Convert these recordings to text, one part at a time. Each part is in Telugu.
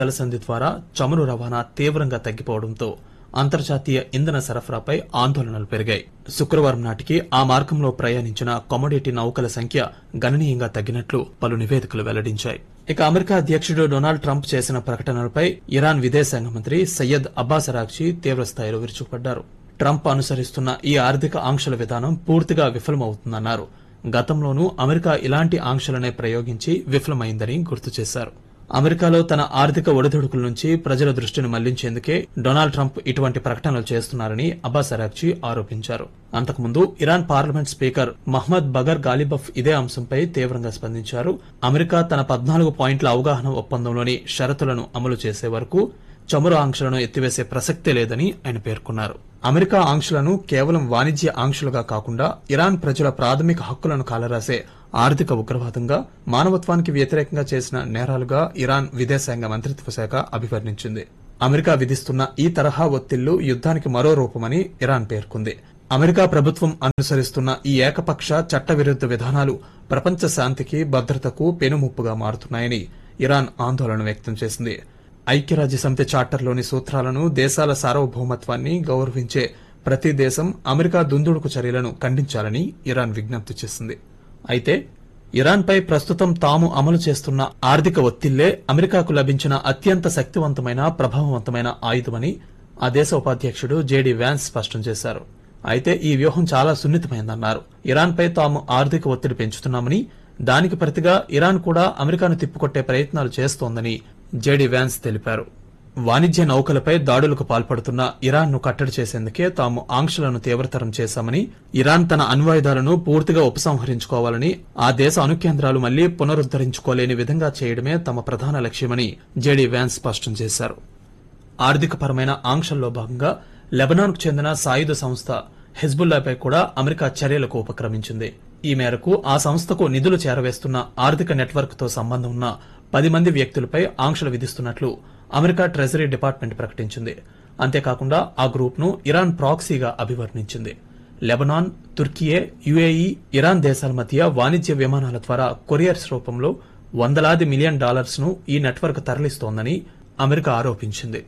జలసంధి ద్వారా చమురు రవాణా తీవ్రంగా తగ్గిపోవడంతో అంతర్జాతీయ ఇంధన సరఫరాపై ఆందోళనలు పెరిగాయి శుక్రవారం నాటికి ఆ మార్గంలో ప్రయాణించిన కమోడిటీ నౌకల సంఖ్య గణనీయంగా తగ్గినట్లు పలు నివేదికలు వెల్లడించాయి ఇక అమెరికా అధ్యక్షుడు డొనాల్డ్ ట్రంప్ చేసిన ప్రకటనలపై ఇరాన్ విదేశాంగ మంత్రి సయ్యద్ అబ్బాస్ అరాగ్జీ తీవ్రస్థాయిలో విరుచుకుపడ్డారు ట్రంప్ అనుసరిస్తున్న ఈ ఆర్థిక ఆంక్షల విధానం పూర్తిగా విఫలమవుతుందన్నారు గతంలోనూ అమెరికా ఇలాంటి ఆంక్షలనే ప్రయోగించి విఫలమైందని గుర్తు చేశారు అమెరికాలో తన ఆర్థిక ఒడిదుడుకుల నుంచి ప్రజల దృష్టిని మళ్లించేందుకే డొనాల్డ్ ట్రంప్ ఇటువంటి ప్రకటనలు చేస్తున్నారని అబ్బాస్ అరాక్జీ ఆరోపించారు అంతకుముందు Iran parliament speaker Mohammad Bagher Ghalibaf ఇదే అంశంపై తీవ్రంగా స్పందించారు అమెరికా తన పద్నాలుగు పాయింట్ల అవగాహన ఒప్పందంలోని షరతులను అమలు చేసే వరకు చమురు ఆంక్షలను ఎత్తివేసే ప్రసక్తే లేదని ఆయన పేర్కొన్నారు అమెరికా ఆంక్షలను కేవలం వాణిజ్య ఆంక్షలుగా కాకుండా ఇరాన్ ప్రజల ప్రాథమిక హక్కులను కాలరాసే ఆర్థిక ఉగ్రవాదంగా మానవత్వానికి వ్యతిరేకంగా చేసిన నేరాలుగా ఇరాన్ విదేశాంగ మంత్రిత్వ శాఖ అభివర్ణించింది అమెరికా విధిస్తున్న ఈ తరహా ఒత్తిళ్లు యుద్ధానికి మరో రూపమని ఇరాన్ పేర్కొంది అమెరికా ప్రభుత్వం అనుసరిస్తున్న ఈ ఏకపక్ష చట్టవిరుద్ధ విధానాలు ప్రపంచ శాంతికి భద్రతకు పెనుముప్పుగా మారుతున్నాయని ఇరాన్ ఆందోళన వ్యక్తం చేసింది ఐక్యరాజ్య సమితి చార్టర్లోని సూత్రాలను దేశాల సార్వభౌమత్వాన్ని గౌరవించే ప్రతి దేశం అమెరికా దుందుడుకు చర్యలను ఖండించాలని ఇరాన్ విజ్ఞప్తి చేసింది అయితే ఇరాన్పై ప్రస్తుతం తాము అమలు చేస్తున్న ఆర్థిక ఒత్తిళ్లే అమెరికాకు లభించిన అత్యంత శక్తివంతమైన ప్రభావవంతమైన ఆయుధమని ఆ దేశ ఉపాధ్యక్షుడు జేడీ వ్యాన్స్ స్పష్టం చేశారు అయితే ఈ వ్యూహం చాలా సున్నితమైందన్నారు ఇరాన్పై తాము ఆర్థిక ఒత్తిడి పెంచుతున్నామని దానికి ప్రతిగా ఇరాన్ కూడా అమెరికాను తిప్పికొట్టే ప్రయత్నాలు చేస్తోందని జేడీ వ్యాన్స్ తెలిపారు వాణిజ్య నౌకలపై దాడులకు పాల్పడుతున్న ఇరాన్ను కట్టడి చేసేందుకే తాము ఆంక్షలను తీవ్రతరం చేశామని ఇరాన్ తన అణ్వాయుధాలను పూర్తిగా ఉపసంహరించుకోవాలని ఆ దేశ అణుకేంద్రాలు మళ్లీ పునరుద్దరించుకోలేని విధంగా చేయడమే తమ ప్రధాన లక్ష్యమని జేడీ వ్యాన్స్ స్పష్టం చేశారు ఆర్థికపరమైన ఆంక్షల్లో భాగంగా లెబనాన్కు చెందిన సాయుధ సంస్థ హెజ్బుల్లాపై కూడా అమెరికా చర్యలకు ఉపక్రమించింది ఈ మేరకు ఆ సంస్థకు నిధులు చేరవేస్తున్న ఆర్థిక నెట్వర్క్ తో సంబంధం ఉన్న పది మంది వ్యక్తులపై ఆంక్షలు విధిస్తున్నట్లు అమెరికా ట్రెజరీ డిపార్ట్మెంట్ ప్రకటించింది అంతేకాకుండా ఆ గ్రూప్ ను ఇరాన్ ప్రాక్సీగా అభివర్ణించింది లెబనాన్ తుర్కియే యుఏఈ ఇరాన్ దేశాల మధ్య వాణిజ్య విమానాల ద్వారా కొరియర్స్ రూపంలో వందలాది మిలియన్ డాలర్స్ ను ఈ నెట్వర్క్ తరలిస్తోందని అమెరికా ఆరోపించింది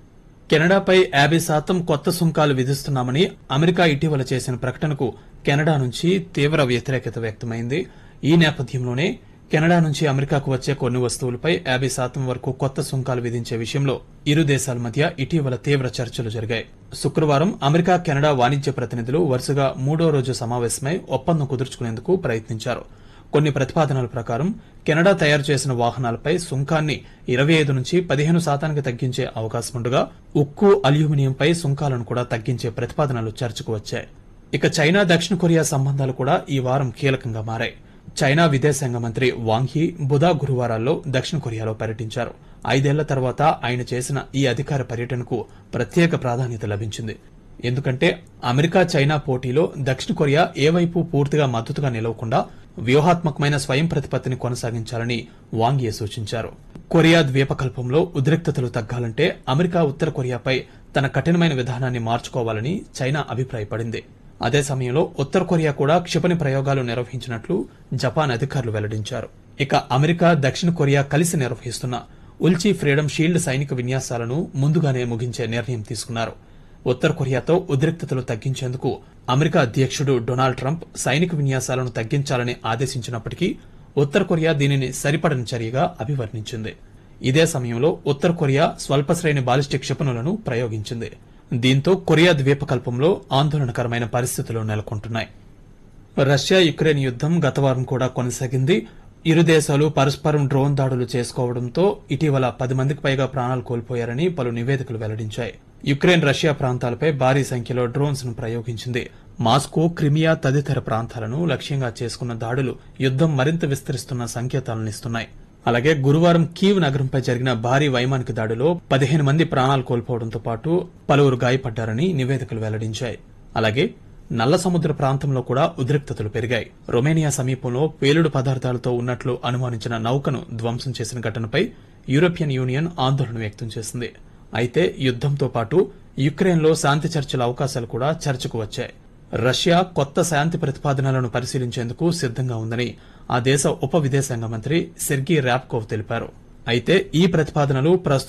కెనడాపై యాభై శాతం కొత్త సుంకాలు విధిస్తున్నామని అమెరికా ఇటీవల చేసిన ప్రకటనకు కెనడా నుంచి తీవ్ర వ్యతిరేకత వ్యక్తమైంది ఈ నేపథ్యంలోనే కెనడా నుంచి అమెరికాకు వచ్చే కొన్ని వస్తువులపై యాభై శాతం వరకు కొత్త సుంకాలు విధించే విషయంలో ఇరు దేశాల మధ్య ఇటీవల తీవ్ర చర్చలు జరిగాయి శుక్రవారం అమెరికా కెనడా వాణిజ్య ప్రతినిధులు వరుసగా మూడో రోజు సమావేశమై ఒప్పందం కుదుర్చుకునేందుకు ప్రయత్నించారు కొన్ని ప్రతిపాదనల ప్రకారం కెనడా తయారు చేసిన వాహనాలపై సుంకాన్ని ఇరవై ఐదు నుంచి పదిహేను శాతానికి తగ్గించే అవకాశం ఉండగా ఉక్కు అల్యూమినియంపై సుంకాలను కూడా తగ్గించే ప్రతిపాదనలు చర్చకు వచ్చాయి ఇక చైనా దక్షిణ కొరియా సంబంధాలు కూడా ఈ వారం కీలకంగా మారాయి చైనా విదేశాంగ మంత్రి వాంఘీ బుధ గురువారాల్లో దక్షిణ కొరియాలో పర్యటించారు ఐదేళ్ల తర్వాత ఆయన చేసిన ఈ అధికార పర్యటనకు ప్రత్యేక ప్రాధాన్యత లభించింది ఎందుకంటే అమెరికా చైనా పోటీలో దక్షిణ కొరియా ఏ వైపు పూర్తిగా మద్దతుగా నిలవకుండా వ్యూహాత్మకమైన స్వయం ప్రతిపత్తిని కొనసాగించాలని వాంగియే సూచించారు కొరియా ద్వీపకల్పంలో ఉద్రిక్తతలు తగ్గాలంటే అమెరికా ఉత్తర కొరియాపై తన కఠినమైన విధానాన్ని మార్చుకోవాలని చైనా అభిప్రాయపడింది అదే సమయంలో ఉత్తర కొరియా కూడా క్షిపణి ప్రయోగాలు నిర్వహించినట్లు జపాన్ అధికారులు వెల్లడించారు ఇక అమెరికా దక్షిణ కొరియా కలిసి నిర్వహిస్తున్న ఉల్చి ఫ్రీడమ్ షీల్డ్ సైనిక విన్యాసాలను ముందుగానే ముగించే నిర్ణయం తీసుకున్నారు ఉత్తర కొరియాతో ఉద్రిక్తతలు తగ్గించేందుకు అమెరికా అధ్యక్షుడు డొనాల్డ్ ట్రంప్ సైనిక విన్యాసాలను తగ్గించాలని ఆదేశించినప్పటికీ ఉత్తర కొరియా దీనిని సరిపడని చర్యగా అభివర్ణించింది ఇదే సమయంలో ఉత్తర కొరియా స్వల్ప శ్రేణి బాలిస్టిక్ క్షిపణులను ప్రయోగించింది దీంతో కొరియా ద్వీపకల్పంలో ఆందోళనకరమైన పరిస్థితులు నెలకొంటున్నాయి రష్యా యుక్రెయిన్ యుద్దం గత వారం కూడా కొనసాగింది ఇరు దేశాలు పరస్పరం డ్రోన్ దాడులు చేసుకోవడంతో ఇటీవల పది మందికి పైగా ప్రాణాలు కోల్పోయారని పలు నివేదికలు వెల్లడించాయి యుక్రెయిన్ రష్యా ప్రాంతాలపై భారీ సంఖ్యలో డ్రోన్స్ ను ప్రయోగించింది మాస్కో క్రిమియా తదితర ప్రాంతాలను లక్ష్యంగా చేసుకున్న దాడులు యుద్దం మరింత విస్తరిస్తున్న సంకేతాలనిస్తున్నాయి అలాగే గురువారం కీవ్ నగరంపై జరిగిన భారీ వైమానిక దాడిలో పదిహేను మంది ప్రాణాలు కోల్పోవడంతో పాటు పలువురు గాయపడ్డారని నివేదికలు వెల్లడించాయి అలాగే నల్ల సముద్ర ప్రాంతంలో కూడా ఉద్రిక్తతలు పెరిగాయి రొమేనియా సమీపంలో పేలుడు పదార్థాలతో ఉన్నట్లు అనుమానించిన నౌకను ధ్వంసం చేసిన ఘటనపై యూరోపియన్ యూనియన్ ఆందోళన వ్యక్తం చేసింది అయితే యుద్దంతో పాటు యుక్రెయిన్లో శాంతి చర్చల అవకాశాలు కూడా చర్చకు వచ్చాయి రష్యా కొత్త శాంతి ప్రతిపాదనలను పరిశీలించేందుకు సిద్దంగా ఉందని ఆ దేశ ఉప విదేశాంగ మంత్రి సెర్గీ ర్యాప్కోవ్ తెలిపారు అయితే ఈ ప్రతిపాదనలు ప్రస్తుతం